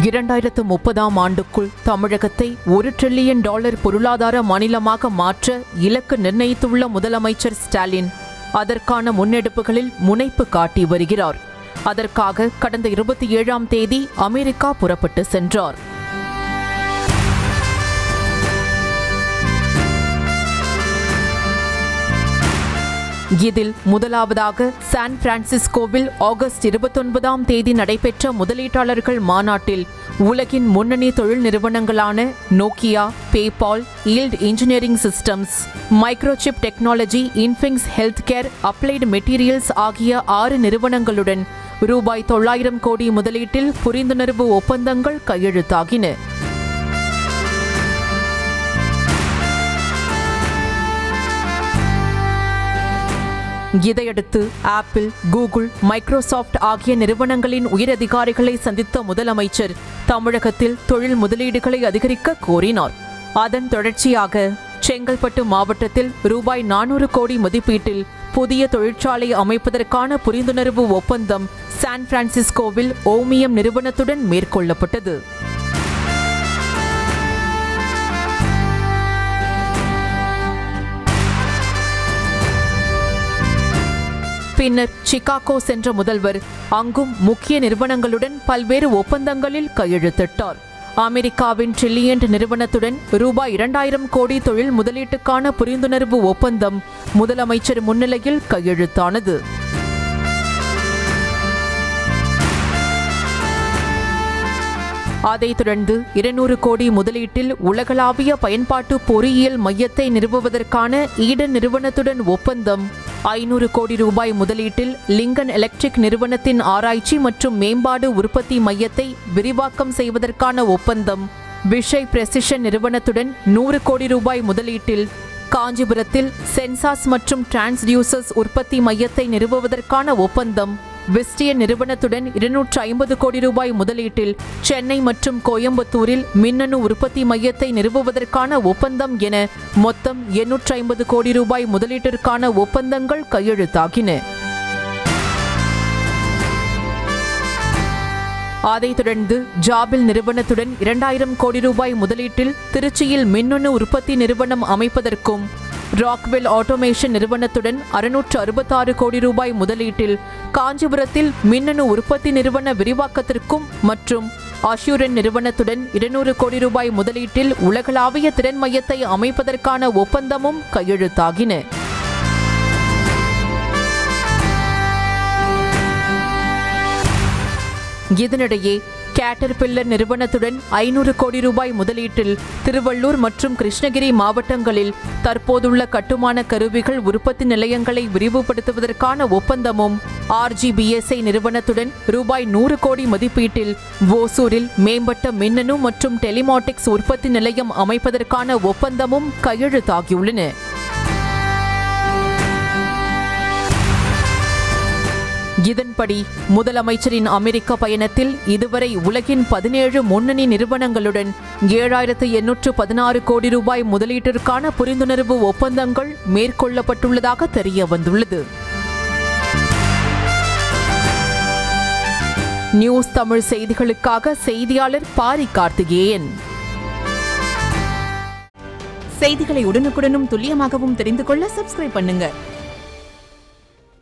இரண்டாயிரத்து முப்பதாம் ஆண்டுக்குள் தமிழகத்தை ஒரு டிரில்லியன் டாலர் பொருளாதார மாநிலமாக மாற்ற இலக்கு நிர்ணயித்துள்ள முதலமைச்சர் ஸ்டாலின் அதற்கான முன்னெடுப்புகளில் முனைப்பு காட்டி வருகிறார் அதற்காக கடந்த இருபத்தி ஏழாம் தேதி அமெரிக்கா புறப்பட்டு சென்றார் இதில் முதலாவதாக சான் பிரான்சிஸ்கோவில் ஆகஸ்ட் இருபத்தொன்பதாம் தேதி நடைபெற்ற முதலீட்டாளர்கள் மாநாட்டில் உலகின் முன்னணி தொழில் நிறுவனங்களான Nokia PayPal yield engineering systems Microchip technology Infinx health care applied materials ஆகிய ஆறு நிறுவனங்களுடன் ரூபாய் தொள்ளாயிரம் கோடி முதலீட்டில் புரிந்துணர்வு ஒப்பந்தங்கள் கையெழுத்தாகின இதையடுத்து ஆப்பிள் கூகுள் மைக்ரோசாஃப்ட் ஆகிய நிறுவனங்களின் உயரதிகாரிகளை சந்தித்த முதலமைச்சர் தமிழகத்தில் தொழில் முதலீடுகளை அதிகரிக்க கோரினார் அதன் தொடர்ச்சியாக செங்கல்பட்டு மாவட்டத்தில் ரூபாய் நானூறு கோடி மதிப்பீட்டில் புதிய தொழிற்சாலை அமைப்பதற்கான புரிந்துணர்வு ஒப்பந்தம் சான் பிரான்சிஸ்கோவில் ஓமியம் நிறுவனத்துடன் மேற்கொள்ளப்பட்டது பின்னர் சிகாகோ சென்ற முதல்வர் அங்கும் முக்கிய நிறுவனங்களுடன் பல்வேறு ஒப்பந்தங்களில் கையெழுத்திட்டார் அமெரிக்காவின் ட்ரில்லியன்ட் நிறுவனத்துடன் ரூபாய் இரண்டாயிரம் கோடி தொழில் முதலீட்டுக்கான புரிந்துணர்வு ஒப்பந்தம் முதலமைச்சர் முன்னிலையில் கையெழுத்தானது அதைத் தொடர்ந்து இருநூறு கோடி முதலீட்டில் உலகளாவிய பயன்பாட்டு பொறியியல் மையத்தை நிறுவுவதற்கான ஈடன் நிறுவனத்துடன் ஒப்பந்தம் ஐநூறு கோடி ரூபாய் முதலீட்டில் லிங்கன் எலக்ட்ரிக் நிறுவனத்தின் ஆராய்ச்சி மற்றும் மேம்பாடு உற்பத்தி மையத்தை விரிவாக்கம் செய்வதற்கான ஒப்பந்தம் விஷய் பிரசிஷன் நிறுவனத்துடன் நூறு கோடி ரூபாய் முதலீட்டில் காஞ்சிபுரத்தில் சென்சாஸ் மற்றும் டிரான்ஸ்டியூசர்ஸ் உற்பத்தி மையத்தை நிறுவுவதற்கான ஒப்பந்தம் விஸ்டியன் நிறுவனத்துடன் இருநூற்று ஐம்பது கோடி ரூபாய் முதலீட்டில் சென்னை மற்றும் கோயம்புத்தூரில் மின்னணு உற்பத்தி மையத்தை நிறுவுவதற்கான ஒப்பந்தம் என மொத்தம் எண்ணூற்று ஐம்பது கோடி ரூபாய் முதலீட்டிற்கான ஒப்பந்தங்கள் கையெழுத்தாகின அதைத் தொடர்ந்து ஜாபில் நிறுவனத்துடன் இரண்டாயிரம் கோடி ரூபாய் முதலீட்டில் திருச்சியில் மின்னணு உற்பத்தி நிறுவனம் அமைப்பதற்கும் ராக்வெல் ஆட்டோமேஷன் நிறுவனத்துடன் அறுநூற்று அறுபத்தாறு கோடி ரூபாய் முதலீட்டில் காஞ்சிபுரத்தில் மின்னணு உற்பத்தி நிறுவன விரிவாக்கத்திற்கும் மற்றும் அஷ்யூரன் நிறுவனத்துடன் இருநூறு கோடி ரூபாய் முதலீட்டில் உலகளாவிய திறன் மையத்தை அமைப்பதற்கான ஒப்பந்தமும் கையெழுத்தாகின இதனிடையே கேட்டர்பில்லர் நிறுவனத்துடன் ஐநூறு கோடி ரூபாய் முதலீட்டில் திருவள்ளூர் மற்றும் கிருஷ்ணகிரி மாவட்டங்களில் தற்போதுள்ள கட்டுமான கருவிகள் உற்பத்தி நிலையங்களை விரிவுபடுத்துவதற்கான ஒப்பந்தமும் ஆர்ஜிபிஎஸ்ஐ நிறுவனத்துடன் ரூபாய் நூறு கோடி மதிப்பீட்டில் ஓசூரில் மேம்பட்ட மின்னணு மற்றும் டெலிமாட்டிக்ஸ் உற்பத்தி நிலையம் அமைப்பதற்கான ஒப்பந்தமும் கையெழுத்தாகியுள்ளன இதன்படி முதலமைச்சரின் அமெரிக்க பயணத்தில் இதுவரை உலகின் பதினேழு முன்னணி நிறுவனங்களுடன் ஏழாயிரத்து எண்ணூற்று பதினாறு கோடி ரூபாய் முதலீட்டிற்கான புரிந்துணர்வு ஒப்பந்தங்கள் மேற்கொள்ளப்பட்டுள்ளதாக தெரிய வந்துள்ளது நியூஸ் தமிழ் செய்திகளுக்காக செய்தியாளர் பாரி கார்த்திகேயன் செய்திகளை உடனுக்குடனும் துல்லியமாகவும் தெரிந்து கொள்ள சப்ஸ்கிரைப் பண்ணுங்க